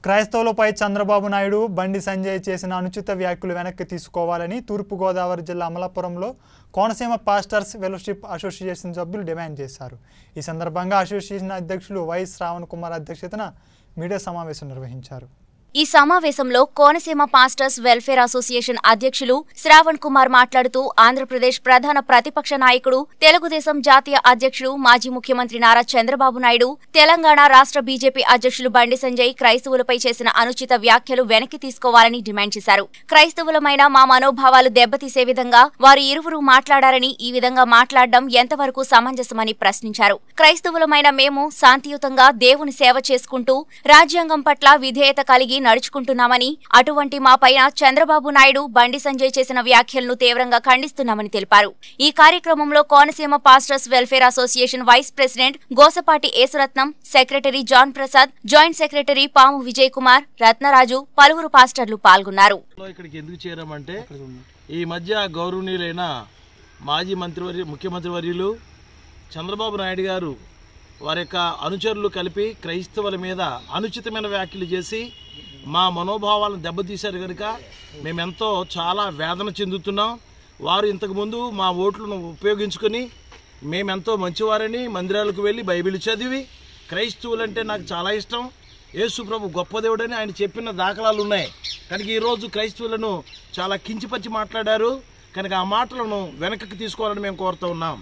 క్రైస్తవులపై చంద్రబాబు నాయుడు బండి సంజయ్ చేసిన అనుచిత వ్యాఖ్యలు వెనక్కి తీసుకోవాలని తూర్పుగోదావరి జిల్లా అమలాపురంలో కోనసీమ పాస్టర్స్ ఫెలోషిప్ అసోసియేషన్ సభ్యులు డిమాండ్ చేశారు ఈ సందర్భంగా అసోసియేషన్ అధ్యక్షులు వై శ్రావణ్ కుమార్ అధ్యక్షతన మీడియా సమావేశం నిర్వహించారు ఈ సమావేశంలో కోనసీమ పాస్టర్స్ వెల్ఫేర్ అసోసియేషన్ అధ్యక్షులు శ్రావణ్ కుమార్ మాట్లాడుతూ ఆంధ్రప్రదేశ్ ప్రధాన ప్రతిపక్ష నాయకుడు తెలుగుదేశం జాతీయ అధ్యక్షుడు మాజీ ముఖ్యమంత్రి నారా చంద్రబాబు నాయుడు తెలంగాణ రాష్ట్ర బీజేపీ అధ్యక్షులు బండి సంజయ్ క్రైస్తవులపై చేసిన అనుచిత వ్యాఖ్యలు వెనక్కి తీసుకోవాలని డిమాండ్ చేశారు క్రైస్తవులమైన మా మనోభావాలు దెబ్బతీసే విధంగా వారు ఇరువురు మాట్లాడారని ఈ విధంగా మాట్లాడడం ఎంతవరకు సమంజసమని ప్రశ్నించారు క్రైస్తవులమైన మేము శాంతియుతంగా దేవుని సేవ చేసుకుంటూ రాజ్యాంగం పట్ల విధేయత కలిగి నడుచుకుంటున్నామని అటువంటి మా పైన చంద్రబాబు నాయుడు బండి సంజయ్ చేసిన వ్యాఖ్యలను తీవ్రంగా ఖండిస్తున్నామని తెలిపారు ఈ కార్యక్రమంలో Konaseema pastors welfare association vice president Gosapati Yesuratnam secretary John Prasad joint secretary Pamu Vijay Kumar Ratnaraju పలువురు పాస్టర్లు పాల్గొన్నారు లో ఇక్కడికి ఎందుకు చేరామంటే ఈ మధ్య గౌరవనీయులైన మాజీ మంత్రివర్య ముఖ్యమంత్రి వర్యులు చంద్రబాబు నాయుడు గారు వారి యొక్క అనుచరులు కలిపి క్రైస్తవుల మీద అనుచితమైన వ్యాఖ్యలు చేసి మా మనోభావాలను దెబ్బతీశారు కనుక మేమెంతో చాలా వేదన చెందుతున్నాం వారు ఇంతకుముందు మా ఓట్లను ఉపయోగించుకొని మేమెంతో మంచివారని మందిరాలకు వెళ్ళి బైబిల్ చదివి క్రైస్తవులంటే నాకు చాలా ఇష్టం యేసు ప్రభు గొప్ప దేవుడని ఆయన చెప్పిన దాఖలాలు ఉన్నాయి కనుక ఈరోజు క్రైస్తవులను చాలా కించిపరిచి మాట్లాడారు కనుక ఆ మాటలను వెనక్కి తీసుకోవాలని మేము కోరుతూ ఉన్నాం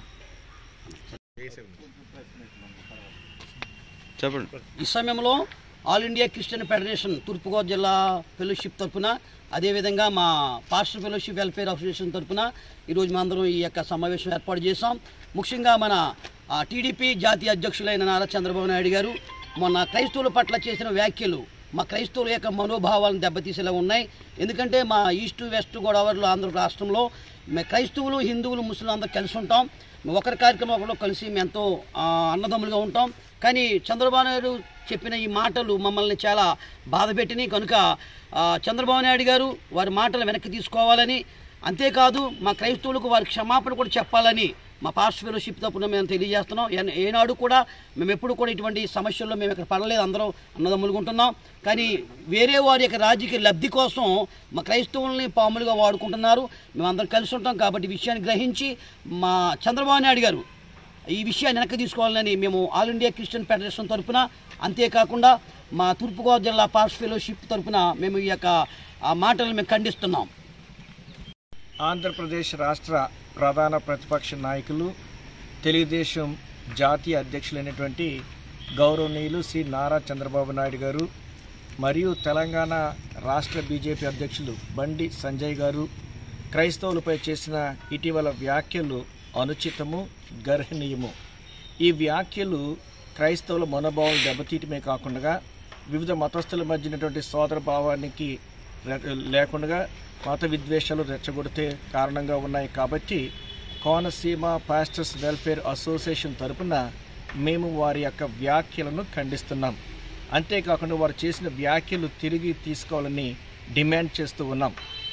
చెప్పండి ఈ సమయంలో all India Christian federation Thoorpu Godavari జిల్లా ఫెలోషిప్ తరఫున అదేవిధంగా మా పాస్టర్ ఫెలోషిప్ వెల్ఫేర్ అసోసియేషన్ తరఫున ఈరోజు మేమందరం ఈ యొక్క సమావేశం ఏర్పాటు చేశాం ముఖ్యంగా మన ఆ, టీడీపీ జాతీయ అధ్యక్షులైన నారా చంద్రబాబు నాయుడు గారు మొన్న క్రైస్తవుల పట్ల చేసిన వ్యాఖ్యలు మా క్రైస్తవుల యొక్క మనోభావాలను దెబ్బతీసేలా ఉన్నాయి ఎందుకంటే మా ఈస్ట్ వెస్ట్ గోదావరిలో ఆంధ్ర రాష్ట్రంలో మే క్రైస్తవులు హిందువులు ముస్లింలు అందరూ కలిసి ఉంటాం ఒకరి కార్యక్రమం ఒకరిలో కలిసి మేము ఎంతో ఆ, అన్నదమ్ములుగా ఉంటాం కానీ చంద్రబాబు నాయుడు చెప్పిన ఈ మాటలు మమ్మల్ని చాలా బాధ పెట్టినాయి కనుక ఆ, చంద్రబాబు నాయుడు గారు వారి మాటలు వెనక్కి తీసుకోవాలని అంతేకాదు మా క్రైస్తవులకు వారి క్షమాపణ కూడా చెప్పాలని మా పాస్ట్ ఫెలోషిప్ తరపున మేము తెలియజేస్తున్నాం ఏ- ఏనాడు కూడా మేము ఎప్పుడు కూడా ఇటువంటి సమస్యల్లో మేము ఇక్కడ పడలేదు అందరం అన్నదమ్ములుగా ఉంటున్నాం కానీ వేరే వారి యొక్క రాజకీయ లబ్ధి కోసం మా క్రైస్తవుల్ని పాములుగా వాడుకుంటున్నారు మేమందరం కలిసి ఉంటాం కాబట్టి ఈ విషయాన్ని గ్రహించి మా చంద్రబాబు నాయుడు గారు ఈ విషయాన్ని వెనక్కి తీసుకోవాలని మేము ఆల్ ఇండియా క్రిస్టియన్ ఫెడరేషన్ తరపున అంతేకాకుండా మా తూర్పుగోదావరి జిల్లా పాస్ట్ ఫెలోషిప్ తరపున మేము ఈ యొక్క ఆ మాటలను మేము ఖండిస్తున్నాం ఆంధ్రప్రదేశ్ రాష్ట్ర ప్రధాన ప్రతిపక్ష నాయకులు తెలుగుదేశం జాతీయ అధ్యక్షులైనటువంటి గౌరవనీయులు శ్రీ నారా చంద్రబాబు నాయుడు గారు మరియు తెలంగాణ రాష్ట్ర బీజేపీ అధ్యక్షులు బండి సంజయ్ గారు క్రైస్తవులపై చేసిన ఇటీవల వ్యాఖ్యలు అనుచితము గర్హనీయము ఈ వ్యాఖ్యలు క్రైస్తవుల మనోభావాలు దెబ్బతీయటమే కాకుండా వివిధ మతస్థుల మధ్య ఉన్నటువంటి సోదర భావానికి రె- లేకుండా మత విద్వేషాలు రెచ్చగొడితే కారణంగా ఉన్నాయి కాబట్టి కోనసీమ పాస్టర్స్ వెల్ఫేర్ అసోసియేషన్ తరపున మేము వారి యొక్క వ్యాఖ్యలను ఖండిస్తున్నాం అంతేకాకుండా వారు చేసిన వ్యాఖ్యలు తిరిగి తీసుకోవాలని డిమాండ్ చేస్తూ ఉన్నాం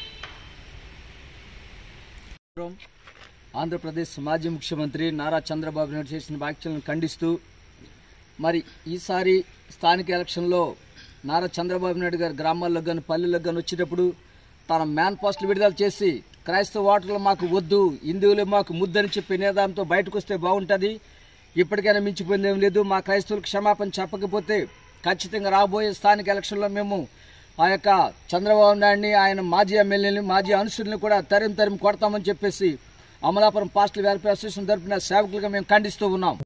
ఆంధ్రప్రదేశ్ మాజీ ముఖ్యమంత్రి నారా చంద్రబాబు నాయుడు చేసిన వ్యాఖ్యలను ఖండిస్తూ మరి ఈసారి స్థానిక ఎలక్షన్లో నారా చంద్రబాబు నాయుడు గారు గ్రామాల్లో కానీ పల్లెల్లో కానీ వచ్చేటప్పుడు తన మ్యాన్ పోస్టులు విడుదల చేసి క్రైస్తవ ఓటర్లు మాకు వద్దు హిందువులు మాకు ముద్దని చెప్పి నిదాంతో బయటకు వస్తే బాగుంటుంది ఇప్పటికైనా మించిపోయింది ఏం లేదు మా క్రైస్తవులకు క్షమాపణ చెప్పకపోతే ఖచ్చితంగా రాబోయే స్థానిక ఎలక్షన్లో మేము ఆ యొక్క చంద్రబాబు నాయుడిని ఆయన మాజీ ఎమ్మెల్యేని మాజీ అనుసరులను కూడా తరిమి తరిమి కొడతామని చెప్పేసి అమలాపురం పాస్టల్ వెల్ఫేర్ అసోసియేషన్ తరపున సేవకులుగా మేము ఖండిస్తూ ఉన్నాం